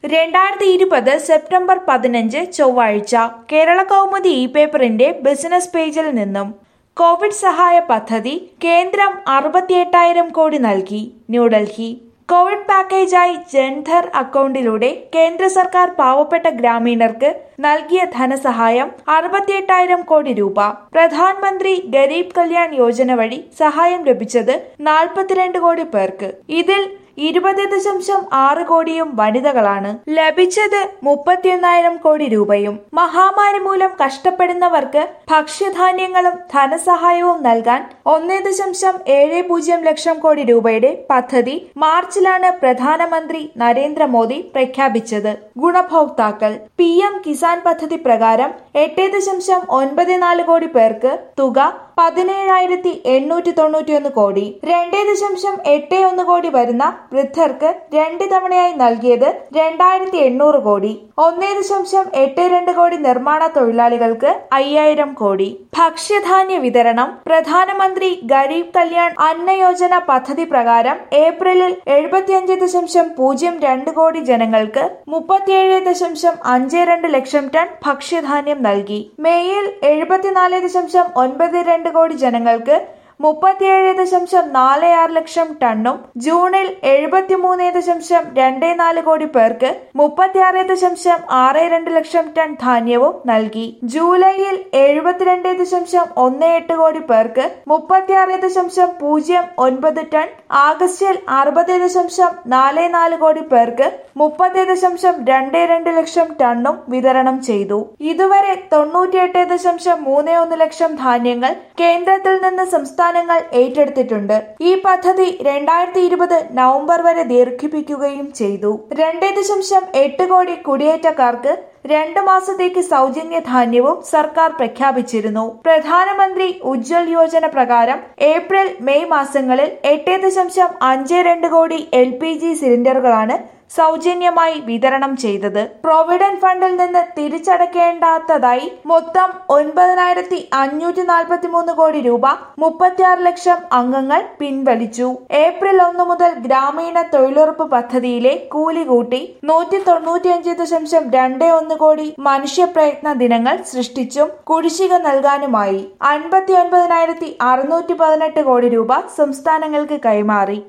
രണ്ടായിരത്തി ഇരുപത് സെപ്റ്റംബർ പതിനഞ്ച് ചൊവ്വാഴ്ച കേരള കൗമുദി ഇ പേപ്പറിന്റെ ബിസിനസ് പേജിൽ നിന്നും കോവിഡ് സഹായ പദ്ധതി കേന്ദ്രം അറുപത്തിയെട്ടായിരം കോടി നൽകി ന്യൂഡൽഹി കോവിഡ് പാക്കേജായി ജൻധർ അക്കൗണ്ടിലൂടെ കേന്ദ്ര സർക്കാർ പാവപ്പെട്ട ഗ്രാമീണർക്ക് നൽകിയ ധനസഹായം അറുപത്തിയെട്ടായിരം കോടി രൂപ പ്രധാനമന്ത്രി ഗരീബ് കല്യാൺ യോജന വഴി സഹായം ലഭിച്ചത് നാൽപ്പത്തിരണ്ട് കോടി പേർക്ക് ഇതിൽ ഇരുപത് ദശാംശം ആറ് കോടിയും വനിതകളാണ് ലഭിച്ചത് മുപ്പത്തിയൊന്നായിരം കോടി രൂപയും മഹാമാരി മൂലം കഷ്ടപ്പെടുന്നവർക്ക് ഭക്ഷ്യധാന്യങ്ങളും ധനസഹായവും നൽകാൻ ഒന്നേ ദശാംശം ഏഴ് പൂജ്യം ലക്ഷം കോടി രൂപയുടെ പദ്ധതി മാർച്ചിലാണ് പ്രധാനമന്ത്രി നരേന്ദ്രമോദി പ്രഖ്യാപിച്ചത് ഗുണഭോക്താക്കൾ പി എം കിസാൻ പദ്ധതി പ്രകാരം എട്ട് ദശാംശം ഒൻപത് നാല് കോടി പേർക്ക് തുക പതിനേഴായിരത്തി എണ്ണൂറ്റി തൊണ്ണൂറ്റിയൊന്ന് കോടി രണ്ട് ദശാംശം എട്ട് ഒന്ന് കോടി വരുന്ന വൃദ്ധർക്ക് രണ്ട് തവണയായി നൽകിയത് രണ്ടായിരത്തി എണ്ണൂറ് കോടി ഒന്നേ ദശാംശം എട്ട് രണ്ട് കോടി നിർമ്മാണ തൊഴിലാളികൾക്ക് അയ്യായിരം കോടി ഭക്ഷ്യധാന്യ വിതരണം പ്രധാനമന്ത്രി ഗരീബ് കല്യാൺ അന്ന യോജന പദ്ധതി പ്രകാരം ഏപ്രിലിൽ എഴുപത്തിയഞ്ച് ദശാംശം പൂജ്യം രണ്ട് കോടി ജനങ്ങൾക്ക് മുപ്പത്തിയേഴ് ദശാംശം അഞ്ച് രണ്ട് ലക്ഷം ടൺ ഭക്ഷ്യധാന്യം നൽകി മേയിൽ എഴുപത്തിനാല് ദശാംശം ഒൻപത് രണ്ട് കോടി ജനങ്ങൾക്ക് മുപ്പത്തിയേഴ് ദശാംശം നാല് ആറ് ലക്ഷം ടണ്ണും ജൂണിൽ എഴുപത്തിമൂന്ന് ദശാംശം രണ്ട് നാല് കോടി പേർക്ക് മുപ്പത്തിയാറ് ദശാംശം ആറ് രണ്ട് ലക്ഷം ടൺ ധാന്യവും നൽകി ജൂലൈയിൽ എഴുപത്തിരണ്ട് ദശാംശം ഒന്ന് എട്ട് കോടി പേർക്ക് മുപ്പത്തിയാറ് ദശാംശം പൂജ്യം ഒൻപത് ടൺ ആഗസ്റ്റിൽ അറുപത് ദശാംശം നാല് നാല് കോടി പേർക്ക് മുപ്പത് ദശാംശം രണ്ട് രണ്ട് ലക്ഷം ടണ്ണും വിതരണം ചെയ്തു ഇതുവരെ തൊണ്ണൂറ്റിയെട്ട് ദശാംശം മൂന്ന് ഒന്ന് ലക്ഷം ധാന്യങ്ങൾ കേന്ദ്രത്തിൽ നിന്ന് സംസ്ഥാനങ്ങൾ ഏറ്റെടുത്തിട്ടുണ്ട് ഈ പദ്ധതി രണ്ടായിരത്തി ഇരുപത് നവംബർ വരെ ദീർഘിപ്പിക്കുകയും ചെയ്തു രണ്ട് ദശാംശം എട്ട് കോടി കുടിയേറ്റക്കാർക്ക് രണ്ട് മാസത്തേക്ക് സൗജന്യ ധാന്യവും സർക്കാർ പ്രഖ്യാപിച്ചിരുന്നു പ്രധാനമന്ത്രി ഉജ്ജ്വൽ യോജന പ്രകാരം ഏപ്രിൽ മെയ് മാസങ്ങളിൽ എട്ട് ദശാംശം അഞ്ച് രണ്ട് കോടി എൽ പി ജി സിലിണ്ടറുകളാണ് സൗജന്യമായി വിതരണം ചെയ്തത് പ്രൊവിഡന്റ് ഫണ്ടിൽ നിന്ന് തിരിച്ചടക്കേണ്ടാത്തതായി മൊത്തം ഒൻപതിനായിരത്തി അഞ്ഞൂറ്റി നാൽപ്പത്തി മൂന്ന് കോടി രൂപ മുപ്പത്തിയാറ് ലക്ഷം അംഗങ്ങൾ പിൻവലിച്ചു ഏപ്രിൽ ഒന്ന് മുതൽ ഗ്രാമീണ തൊഴിലുറപ്പ് പദ്ധതിയിലെ കൂലി കൂട്ടി നൂറ്റി തൊണ്ണൂറ്റിയഞ്ച് ദശാംശം രണ്ട് ഒന്ന് കോടി മനുഷ്യപ്രയത്ന ദിനങ്ങൾ സൃഷ്ടിച്ചും കുടിശ്ശിക നൽകാനുമായി അൻപത്തി ഒൻപതിനായിരത്തി അറുന്നൂറ്റി പതിനെട്ട് കോടി രൂപ സംസ്ഥാനങ്ങൾക്ക് കൈമാറി